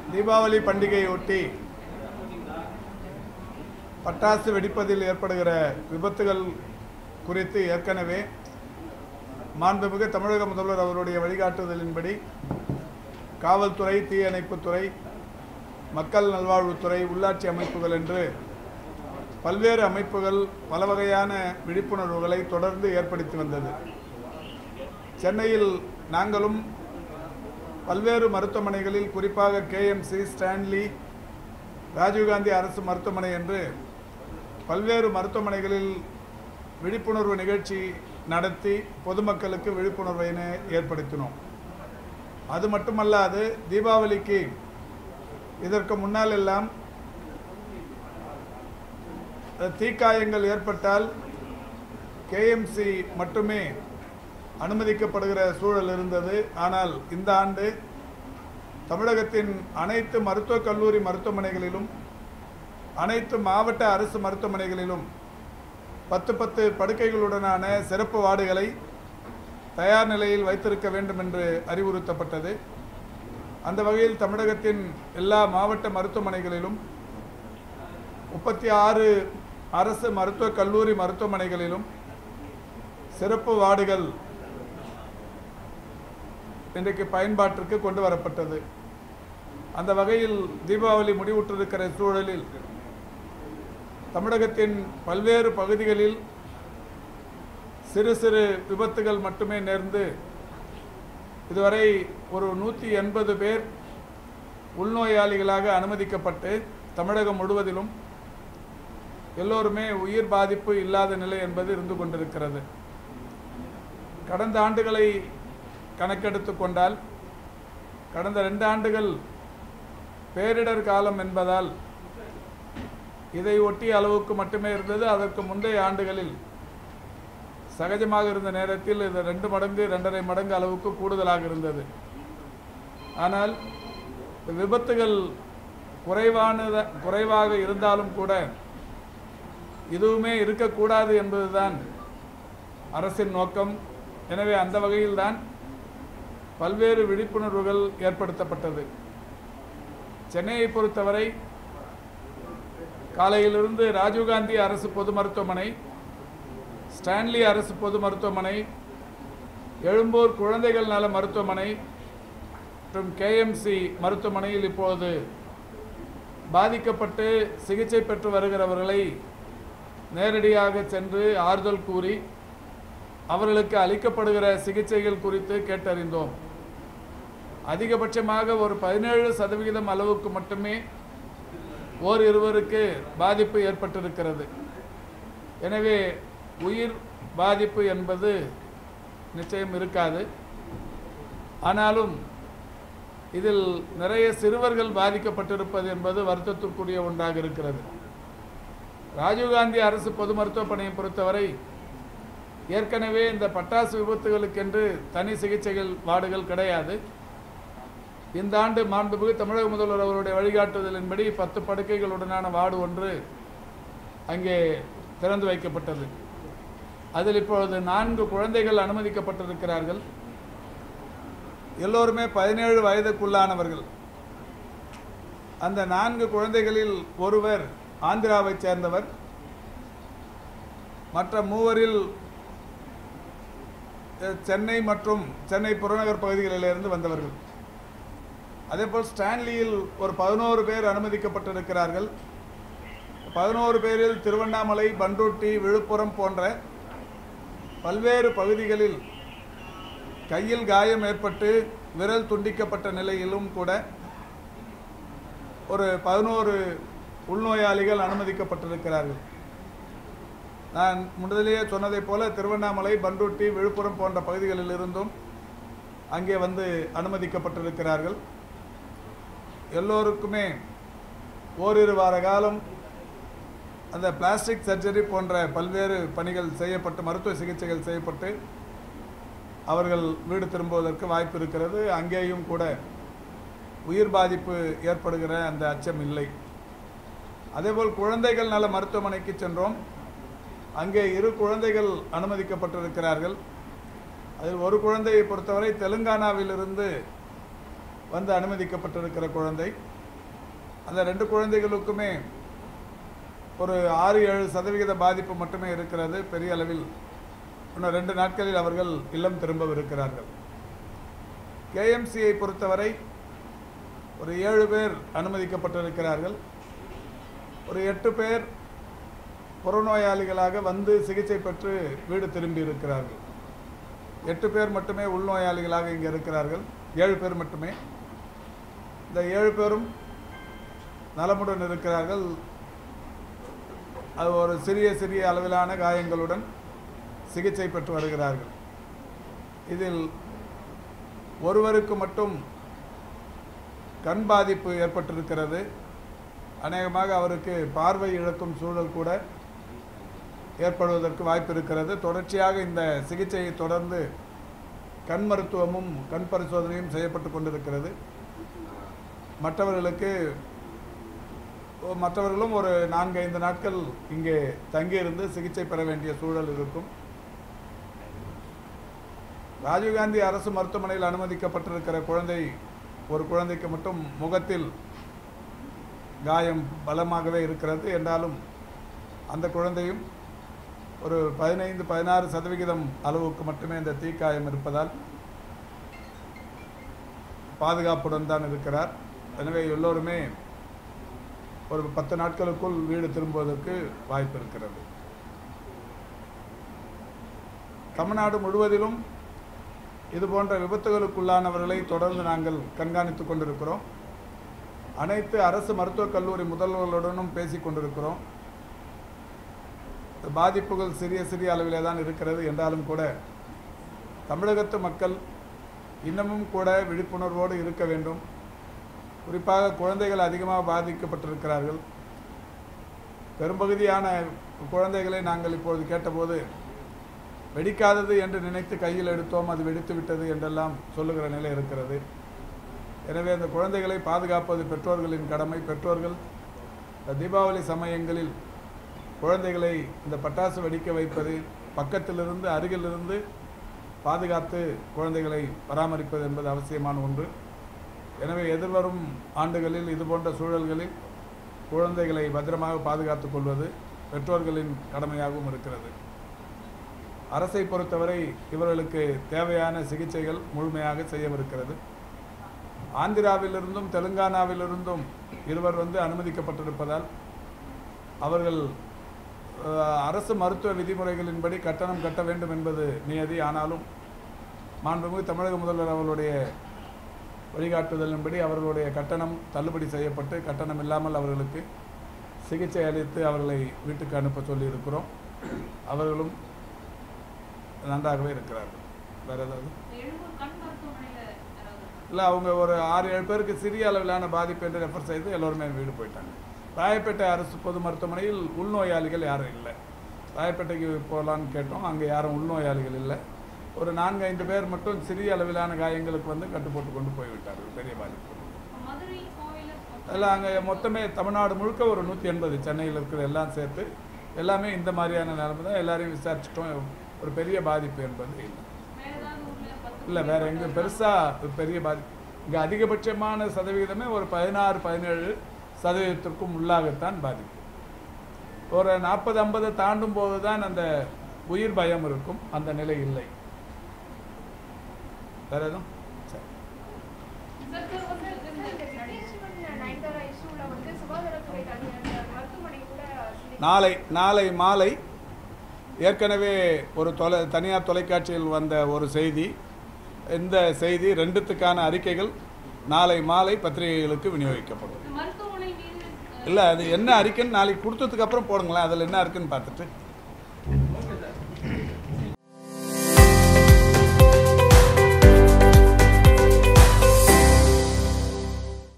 தீபாவளி பண்டிகையை ஒட்டி பட்டாசு வெடிப்பதில் ஏற்படுகிற விபத்துகள் குறித்து ஏற்கனவே மாண்புமிகு தமிழக முதல்வர் அவருடைய வழிகாட்டுதலின்படி காவல்துறை தீயணைப்புத்துறை மக்கள் நல்வாழ்வுத்துறை உள்ளாட்சி அமைப்புகள் என்று பல்வேறு அமைப்புகள் பல வகையான விழிப்புணர்வுகளை தொடர்ந்து ஏற்படுத்தி வந்தது சென்னையில் நாங்களும் பல்வேறு மருத்துவமனைகளில் குறிப்பாக கேஎம்சி ஸ்டான்லி ராஜீவ்காந்தி அரசு மருத்துவமனை என்று பல்வேறு மருத்துவமனைகளில் விழிப்புணர்வு நிகழ்ச்சி நடத்தி பொதுமக்களுக்கு விழிப்புணர்வினை ஏற்படுத்தினோம் அது மட்டுமல்லாது தீபாவளிக்கு இதற்கு முன்னால் எல்லாம் தீக்காயங்கள் ஏற்பட்டால் கேஎம்சி மட்டுமே அனுமதிக்கப்படுகிற சூழல் இருந்தது ஆனால் இந்த ஆண்டு தமிழகத்தின் அனைத்து மருத்துவக் கல்லூரி மருத்துவமனைகளிலும் அனைத்து மாவட்ட அரசு மருத்துவமனைகளிலும் பத்து பத்து படுக்கைகளுடனான சிறப்பு வார்டுகளை தயார் நிலையில் வைத்திருக்க வேண்டும் என்று அறிவுறுத்தப்பட்டது அந்த வகையில் தமிழகத்தின் எல்லா மாவட்ட மருத்துவமனைகளிலும் முப்பத்தி ஆறு அரசு மருத்துவக் கல்லூரி மருத்துவமனைகளிலும் சிறப்பு வார்டுகள் இன்றைக்கு பயன்பாட்டிற்கு கொண்டு வரப்பட்டது அந்த வகையில் தீபாவளி முடிவுற்றிருக்கிற சூழலில் தமிழகத்தின் பல்வேறு பகுதிகளில் சிறு சிறு விபத்துகள் மட்டுமே நேர்ந்து இதுவரை ஒரு நூற்றி எண்பது பேர் உள்நோயாளிகளாக அனுமதிக்கப்பட்டு தமிழகம் முழுவதிலும் எல்லோருமே உயிர் பாதிப்பு இல்லாத நிலை என்பது இருந்து கொண்டிருக்கிறது கடந்த ஆண்டுகளை கணக்கெடுத்து கொண்டால் கடந்த ரெண்டு ஆண்டுகள் பேரிடர் காலம் என்பதால் இதை ஒட்டிய அளவுக்கு மட்டுமே இருந்தது அதற்கு முந்தைய ஆண்டுகளில் சகஜமாக இருந்த நேரத்தில் இது ரெண்டு மடங்கு ரெண்டரை மடங்கு அளவுக்கு கூடுதலாக இருந்தது ஆனால் விபத்துகள் குறைவானத குறைவாக இருந்தாலும் கூட இதுவுமே இருக்கக்கூடாது என்பதுதான் அரசின் நோக்கம் எனவே அந்த வகையில்தான் பல்வேறு விழிப்புணர்வுகள் ஏற்படுத்தப்பட்டது சென்னையை பொறுத்தவரை காலையிலிருந்து ராஜீவ்காந்தி அரசு பொது மருத்துவமனை ஸ்டான்லி அரசு பொது மருத்துவமனை எழும்பூர் குழந்தைகள் நல மருத்துவமனை மற்றும் கேஎம்சி மருத்துவமனையில் இப்போது பாதிக்கப்பட்டு சிகிச்சை பெற்று வருகிறவர்களை நேரடியாக சென்று ஆறுதல் கூறி அவர்களுக்கு அளிக்கப்படுகிற சிகிச்சைகள் குறித்து கேட்டறிந்தோம் அதிகபட்சமாக ஒரு பதினேழு சதவிகிதம் அளவுக்கு மட்டுமே ஓர் இருவருக்கு பாதிப்பு ஏற்பட்டிருக்கிறது எனவே உயிர் பாதிப்பு என்பது நிச்சயம் இருக்காது ஆனாலும் இதில் நிறைய சிறுவர்கள் பாதிக்கப்பட்டிருப்பது என்பது வருத்தத்திற்குரிய ஒன்றாக இருக்கிறது ராஜீவ்காந்தி அரசு பொது மருத்துவமனையை பொறுத்தவரை ஏற்கனவே இந்த பட்டாசு விபத்துகளுக்கென்று தனி சிகிச்சைகள் வார்டுகள் கிடையாது இந்த ஆண்டு மாண்புமிகு தமிழக முதல்வர் அவருடைய வழிகாட்டுதலின்படி பத்து படுக்கைகளுடனான வார்டு ஒன்று அங்கே திறந்து வைக்கப்பட்டது அதில் இப்பொழுது நான்கு குழந்தைகள் அனுமதிக்கப்பட்டிருக்கிறார்கள் எல்லோருமே பதினேழு வயதுக்குள்ளானவர்கள் அந்த நான்கு குழந்தைகளில் ஒருவர் ஆந்திராவைச் சேர்ந்தவர் மற்ற மூவரில் அஹ், சென்னை மற்றும் சென்னை புறநகர் பகுதிகளிலிருந்து வந்தவர்கள் அதேபோல் ஸ்டான்லியில் ஒரு பதினோரு பேர் அனுமதிக்கப்பட்டிருக்கிறார்கள் பதினோரு பேரில் திருவண்ணாமலை பண்ருட்டி விழுப்புரம் போன்ற பல்வேறு பகுதிகளில் கையில் காயம் ஏற்பட்டு விரல் துண்டிக்கப்பட்ட நிலையிலும் கூட ஒரு பதினோரு உள்நோயாளிகள் அனுமதிக்கப்பட்டிருக்கிறார்கள் நான் முதலிலேயே சொன்னதைப் போல திருவண்ணாமலை பண்ருட்டி விழுப்புரம் போன்ற பகுதிகளில் இருந்தும் அங்கே வந்து அனுமதிக்கப்பட்டிருக்கிறார்கள் எல்லோருக்குமே ஓரிரு வார காலம் அந்த பிளாஸ்டிக் சர்ஜரி போன்ற பல்வேறு பணிகள் செய்யப்பட்டு மருத்துவ சிகிச்சைகள் செய்யப்பட்டு அவர்கள் வீடு திரும்புவதற்கு வாய்ப்பு இருக்கிறது அங்கேயும் கூட உயிர் பாதிப்பு ஏற்படுகிற அந்த அச்சம் இல்லை அதேபோல் குழந்தைகள் நல மருத்துவமனைக்கு சென்றோம் அங்கே இரு குழந்தைகள் அனுமதிக்கப்பட்டிருக்கிறார்கள் அதில் ஒரு குழந்தையை பொறுத்தவரை தெலுங்கானாவிலிருந்து வந்து அனுமதிக்கப்பட்டிருக்கிற குழந்தை அந்த ரெண்டு குழந்தைகளுக்குமே ஒரு ஆறு ஏழு சதவிகித பாதிப்பு மட்டுமே இருக்கிறது பெரிய அளவில் இன்னும் ரெண்டு நாட்களில் அவர்கள் இல்லம் திரும்பவிருக்கிறார்கள் கேஎம்சியை பொறுத்தவரை ஒரு ஏழு பேர் அனுமதிக்கப்பட்டிருக்கிறார்கள் ஒரு எட்டு பேர் புறநோயாளிகளாக வந்து சிகிச்சை பெற்று வீடு திரும்பி இருக்கிறார்கள் எட்டு பேர் மட்டுமே உள்நோயாளிகளாக இங்கே இருக்கிறார்கள் ஏழு பேர் மட்டுமே இந்த ஏழு பேரும் நலமுடன் இருக்கிறார்கள் அது ஒரு சிறிய சிறிய அளவிலான காயங்களுடன் சிகிச்சை பெற்று வருகிறார்கள் இதில் ஒருவருக்கு மட்டும் கண் பாதிப்பு ஏற்பட்டிருக்கிறது அநேகமாக அவருக்கு பார்வை இழக்கும் சூழல் கூட ஏற்படுவதற்கு வாய்ப்பு இருக்கிறது தொடர்ச்சியாக இந்த சிகிச்சையை தொடர்ந்து கண் மருத்துவமும் கண் பரிசோதனையும் செய்யப்பட்டு கொண்டிருக்கிறது மற்றவர்களுக்கு மற்றவர்களும் ஒரு நான்கு ஐந்து நாட்கள் இங்கே தங்கியிருந்து சிகிச்சை பெற வேண்டிய சூழல் இருக்கும் ராஜீவ்காந்தி அரசு மருத்துவமனையில் அனுமதிக்கப்பட்டிருக்கிற குழந்தை ஒரு குழந்தைக்கு மட்டும் முகத்தில் காயம் பலமாகவே இருக்கிறது என்றாலும் அந்த குழந்தையும் ஒரு பதினைந்து பதினாறு சதவிகிதம் அளவுக்கு மட்டுமே இந்த தீக்காயம் இருப்பதால் பாதுகாப்புடன் தான் இருக்கிறார் எனவே எல்லோருமே ஒரு பத்து நாட்களுக்குள் வீடு திரும்புவதற்கு வாய்ப்பு இருக்கிறது தமிழ்நாடு முழுவதிலும் இது போன்ற விபத்துகளுக்குள்ளானவர்களை தொடர்ந்து நாங்கள் கண்காணித்துக் கொண்டிருக்கிறோம் அனைத்து அரசு மருத்துவக் கல்லூரி முதல்வர்களுடனும் பேசிக் கொண்டிருக்கிறோம் பாதிப்புகள் சிறிய சிறிய அளவிலே தான் இருக்கிறது என்றாலும் கூட தமிழகத்து மக்கள் இன்னமும் கூட விழிப்புணர்வோடு இருக்க வேண்டும் குறிப்பாக குழந்தைகள் அதிகமாக பாதிக்கப்பட்டிருக்கிறார்கள் பெரும்பகுதியான குழந்தைகளை நாங்கள் இப்பொழுது கேட்டபோது வெடிக்காதது என்று நினைத்து கையில் எடுத்தோம் அது வெடித்து விட்டது என்றெல்லாம் சொல்லுகிற நிலை இருக்கிறது எனவே அந்த குழந்தைகளை பாதுகாப்பது பெற்றோர்களின் கடமை பெற்றோர்கள் இந்த தீபாவளி சமயங்களில் குழந்தைகளை இந்த பட்டாசு வெடிக்க வைப்பது பக்கத்திலிருந்து அருகிலிருந்து பாதுகாத்து குழந்தைகளை பராமரிப்பது என்பது அவசியமான ஒன்று எனவே எதிர்வரும் ஆண்டுகளில் இதுபோன்ற சூழல்களில் குழந்தைகளை பத்திரமாக பாதுகாத்துக் கொள்வது பெற்றோர்களின் கடமையாகவும் இருக்கிறது அரசை பொறுத்தவரை இவர்களுக்கு தேவையான சிகிச்சைகள் முழுமையாக செய்யவிருக்கிறது ஆந்திராவிலிருந்தும் தெலுங்கானாவிலிருந்தும் இருவர் வந்து அனுமதிக்கப்பட்டிருப்பதால் அவர்கள் அஹ், அரசு மருத்துவ விதிமுறைகளின்படி கட்டணம் கட்ட வேண்டும் என்பது நியதி ஆனாலும் மாண்புமிகு தமிழக முதல்வர் அவர்களுடைய வழிகாட்டுதலின்படி அவர்களுடைய கட்டணம் தள்ளுபடி செய்யப்பட்டு கட்டணம் இல்லாமல் அவர்களுக்கு சிகிச்சை அளித்து அவர்களை வீட்டுக்கு அனுப்ப சொல்லியிருக்கிறோம் அவர்களும் நன்றாகவே இருக்கிறார்கள் வேறு ஏதாவது எழும்பூர் கண் மருத்துவமனையில யாராவது இருக்காங்களா? இல்லை அவங்க ஒரு ஆறு ஏழு பேருக்கு சிறிய அளவிலான பாதிப்பு என்று ரெஃபர் செய்து எல்லோருமே வீடு போயிட்டாங்க ராயப்பேட்டை அரசு பொது மருத்துவமனையில் உள்நோயாளிகள் யாரும் இல்லை ராயப்பேட்டைக்கு போகலான்னு கேட்டோம் அங்கே யாரும் உள்நோயாளிகள் இல்லை ஒரு நான்கு ஐந்து பேர் மட்டும் சிறிய அளவிலான காயங்களுக்கு வந்து கட்டு போட்டு கொண்டு போய்விட்டார்கள் பெரிய பாதிப்பு இப்ப மதுரை கோவையில மொத்தம் எல்லாம் அங்கே மொத்தமே தமிழ்நாடு முழுக்க ஒரு நூற்றி எண்பது சென்னையில் இருக்கிற எல்லாம் சேர்த்து எல்லாமே இந்த மாதிரியான நிலைமை தான் எல்லாரையும் விசாரிச்சிட்டோம் ஒரு பெரிய பாதிப்பு என்பது இல்லை வேற ஏதாவது ஊர்ல பத்து இல்லை வேற எங்கே பெருசாக பெரிய பாதி இங்கே அதிகபட்சமான சதவிகிதமே ஒரு பதினாறு பதினேழு சதவீதத்திற்கும் உள்ளாகத்தான் பாதிப்பு ஒரு நாற்பது ஐம்பதை தாண்டும் போது தான் அந்த உயிர் பயம் இருக்கும் அந்த நிலை இல்லை வேற எதுவும் சரி சார், சார், வந்து இந்த இந்த விக்னேஸ்வரன் நயன்தாரா இஷ்யூல வந்து சுகாதாரத்துறை தனியார் மருத்துவமனை கூட சில- நாளை நாளை மாலை ஏற்கனவே ஒரு தொலை தனியார் தொலைக்காட்சியில் வந்த ஒரு செய்தி இந்த செய்தி ரெண்டுத்துக்கான அறிக்கைகள் நாளை மாலை பத்திரிகைகளுக்கு விநியோகிக்கப்படும் மருத்துவமனை மீது அஹ், இல்லை அது என்ன அறிக்கைன்னு நாளைக்கு கொடுத்ததுக்கு அப்புறம் போடுங்களேன் அதில் என்ன இருக்குன்னு பார்த்துட்டு